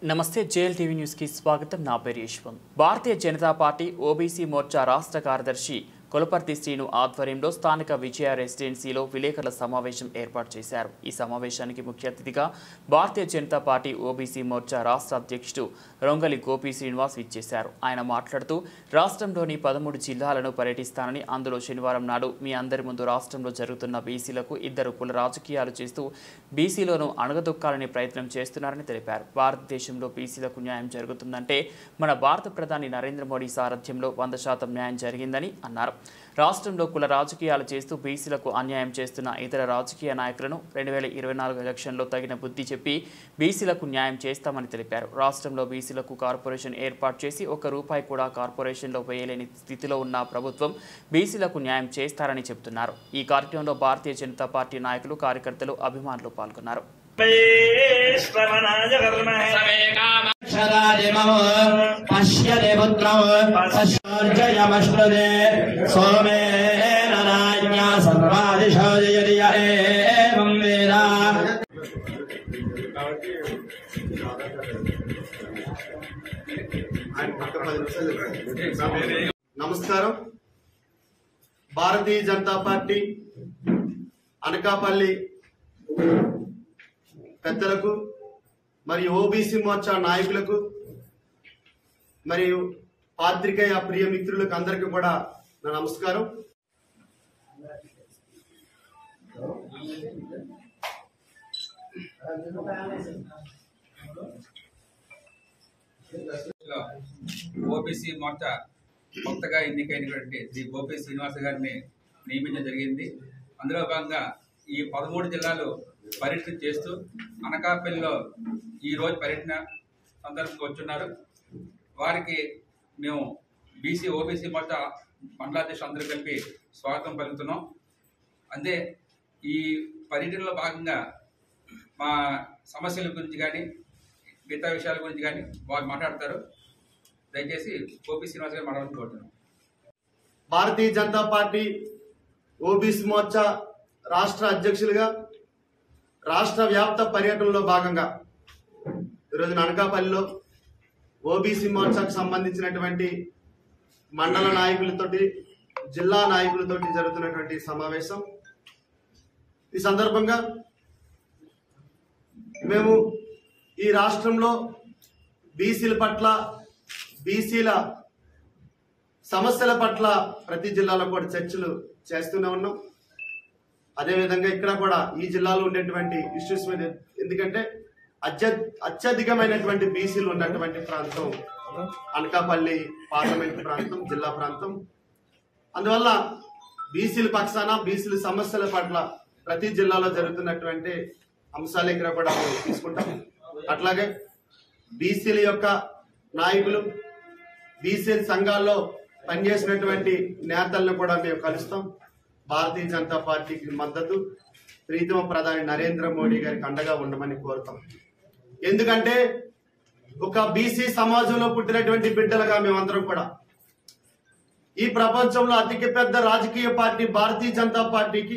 నమస్తే JL TV న్యూస్కి స్వాగతం నా పేరు యశ్వంత్ భారతీయ జనతా పార్టీ ఓబీసీ మోర్చా రాష్ట్ర కార్యదర్శి కొలపర్తి శ్రీను ఆధ్వర్యంలో స్థానిక విజయ రెసిడెన్సీలో విలేకరుల సమావేశం ఏర్పాటు చేశారు ఈ సమావేశానికి ముఖ్య అతిథిగా భారతీయ జనతా పార్టీ ఓబీసీ మోర్చా రాష్ట్ర అధ్యక్షుడు రొంగలి గోపి శ్రీనివాస్ ఇచ్చేశారు ఆయన మాట్లాడుతూ రాష్ట్రంలోని పదమూడు జిల్లాలను పర్యటిస్తానని అందులో శనివారం నాడు మీ అందరి ముందు రాష్ట్రంలో జరుగుతున్న బీసీలకు ఇద్దరు కుల రాజకీయాలు చేస్తూ బీసీలను అణగదొక్కాలని ప్రయత్నం చేస్తున్నారని తెలిపారు భారతదేశంలో బీసీలకు న్యాయం జరుగుతుందంటే మన భారత ప్రధాని నరేంద్ర మోడీ సారథ్యంలో వంద శాతం న్యాయం జరిగిందని అన్నారు రాష్ట్రంలో కుల రాజకీయాలు చేస్తూ బీసీలకు అన్యాయం చేస్తున్న ఇతర రాజకీయ నాయకులను రెండు వేల ఇరవై నాలుగు ఎలక్షన్లో తగిన బుద్ధి చెప్పి బీసీలకు న్యాయం చేస్తామని తెలిపారు రాష్ట్రంలో బీసీలకు కార్పొరేషన్ ఏర్పాటు చేసి ఒక్క రూపాయి కూడా కార్పొరేషన్లో వేయలేని స్థితిలో ఉన్న ప్రభుత్వం బీసీలకు న్యాయం చేస్తారని చెబుతున్నారు ఈ కార్యక్రమంలో భారతీయ జనతా పార్టీ నాయకులు కార్యకర్తలు అభిమానులు పాల్గొన్నారు శ్రవణాయ కర్మహే అక్షరాదిమము పశ్యతి పుత్రము పశ్యోర్జయమశ్నుదే సోమేన రాజ్ఞా సర్వాదిశో జయతి య ఏవం వేద నమస్కారం భారతీయ జనతా పార్టీ అనకాపల్లి పెద్దలకు మరియు ఓబీసీ మోర్చా నాయకులకు మరియు పాత్రికేయ ప్రియ మిత్రులకు అందరికీ కూడా నా నమస్కారం లో ఓబీసీ మోర్చా కొత్తగా ఎన్నికైనటువంటి శ్రీ గోపి శ్రీనివాస గారిని నియమించడం జరిగింది అందులో భాగంగా ఈ పదమూడు జిల్లాలు పర్యటన చేస్తూ అనకాపల్లిలో ఈ రోజు పర్యటన సందర్భంగా వచ్చున్నారు వారికి మేము బీసీ ఓబీసీ మోర్చా మండలాధ్యక్షులు అందరూ కలిపి స్వాగతం పలుకుతున్నాం అంతే ఈ పర్యటనలో భాగంగా మా సమస్యల గురించి కానీ మిగతా విషయాల గురించి కానీ వారు మాట్లాడతారు దయచేసి గోపి శ్రీనివాస్ గారు మాట్లాడాలని కోరుతున్నాం భారతీయ జనతా పార్టీ ఓబీసీ మోర్చా రాష్ట్ర అధ్యక్షులుగా రాష్ట్ర వ్యాప్త పర్యటనలో భాగంగా ఈరోజు అనకాపల్లిలో ఓబీసీ మోర్చాకు సంబంధించినటువంటి మండల నాయకులతోటి జిల్లా నాయకులతోటి జరుగుతున్నటువంటి సమావేశం ఈ సందర్భంగా మేము ఈ రాష్ట్రంలో బీసీల పట్ల బీసీల సమస్యల పట్ల ప్రతి జిల్లాలో కూడా చర్చలు చేస్తూనే ఉన్నాం అదేవిధంగా ఇక్కడ కూడా ఈ జిల్లాలో ఉండేటువంటి ఇష్యూస్ మీద ఎందుకంటే అత్య అత్యధికమైనటువంటి బీసీలు ఉన్నటువంటి ప్రాంతం అనకాపల్లి పార్లమెంట్ ప్రాంతం జిల్లా ప్రాంతం అందువల్ల బీసీల పక్షాన బీసీల సమస్యల పట్ల ప్రతి జిల్లాలో జరుగుతున్నటువంటి అంశాలు ఇక్కడ కూడా మేము తీసుకుంటాం అట్లాగే బీసీల యొక్క నాయకులు బీసీ సంఘాల్లో పనిచేసినటువంటి నేతలను కూడా మేము కలుస్తాం భారతీయ జనతా పార్టీకి మద్దతు ప్రీతమ ప్రధాని నరేంద్ర మోడీ గారికి అండగా ఉండమని కోరుతాం ఎందుకంటే ఒక బీసీ సమాజంలో పుట్టినటువంటి బిడ్డలుగా మేమందరం కూడా ఈ ప్రపంచంలో అతికి పెద్ద రాజకీయ పార్టీ భారతీయ జనతా పార్టీకి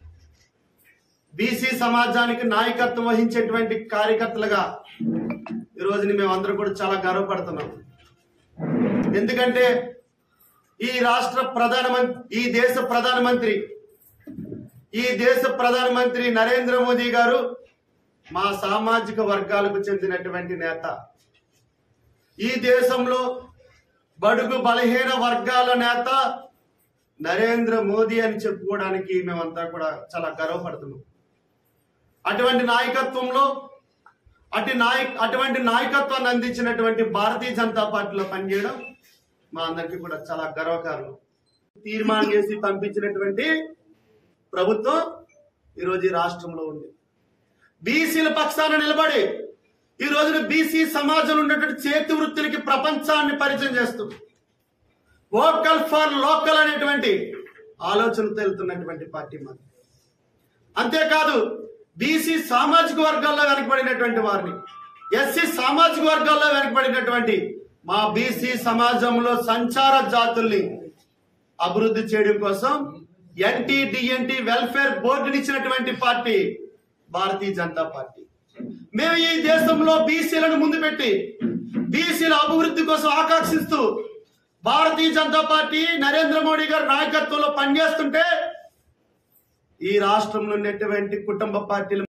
బీసీ సమాజానికి నాయకత్వం వహించేటువంటి కార్యకర్తలుగా ఈ రోజుని మేమందరం కూడా చాలా గర్వపడుతున్నాం ఎందుకంటే ఈ రాష్ట్ర ప్రధానమంత్రి ఈ దేశ ప్రధానమంత్రి ఈ దేశ ప్రధానమంత్రి నరేంద్ర మోదీ గారు మా సామాజిక వర్గాలకు చెందినటువంటి నేత ఈ దేశంలో బడుగు బలహీన వర్గాల నేత నరేంద్ర మోదీ అని చెప్పుకోవడానికి మేమంతా కూడా చాలా గర్వపడుతున్నాం అటువంటి నాయకత్వంలో అటు నాయక అటువంటి నాయకత్వాన్ని అందించినటువంటి భారతీయ జనతా పార్టీలో పనిచేయడం మా అందరికీ కూడా చాలా గర్వకారణం తీర్మానం చేసి పంపించినటువంటి ప్రభుత్వం ఈరోజు ఈ రాష్ట్రంలో ఉంది బీసీల పక్షాన నిలబడి ఈ రోజున బీసీ సమాజంలో ఉన్నటువంటి చేతి వృత్తులకి ప్రపంచాన్ని పరిచయం చేస్తూ వోకల్ ఫర్ లోకల్ అనేటువంటి ఆలోచనతో వెళ్తున్నటువంటి పార్టీ మాది అంతేకాదు బీసీ సామాజిక వర్గాల్లో వెనకబడినటువంటి వారిని ఎస్సీ సామాజిక వర్గాల్లో వెనకబడినటువంటి మా బీసీ సమాజంలో సంచార జాతుల్ని అభివృద్ధి చేయడం కోసం ఎన్టీ డిఎన్టీ వెల్ఫేర్ బోర్డుని ఇచ్చినటువంటి పార్టీ భారతీయ జనతా పార్టీ మేము ఈ దేశంలో బీసీలను ముందు పెట్టి బీసీల అభివృద్ధి కోసం ఆకాంక్షిస్తూ భారతీయ జనతా పార్టీ నరేంద్ర మోడీ గారి నాయకత్వంలో పనిచేస్తుంటే ఈ రాష్ట్రంలో ఉన్నటువంటి కుటుంబ పార్టీలు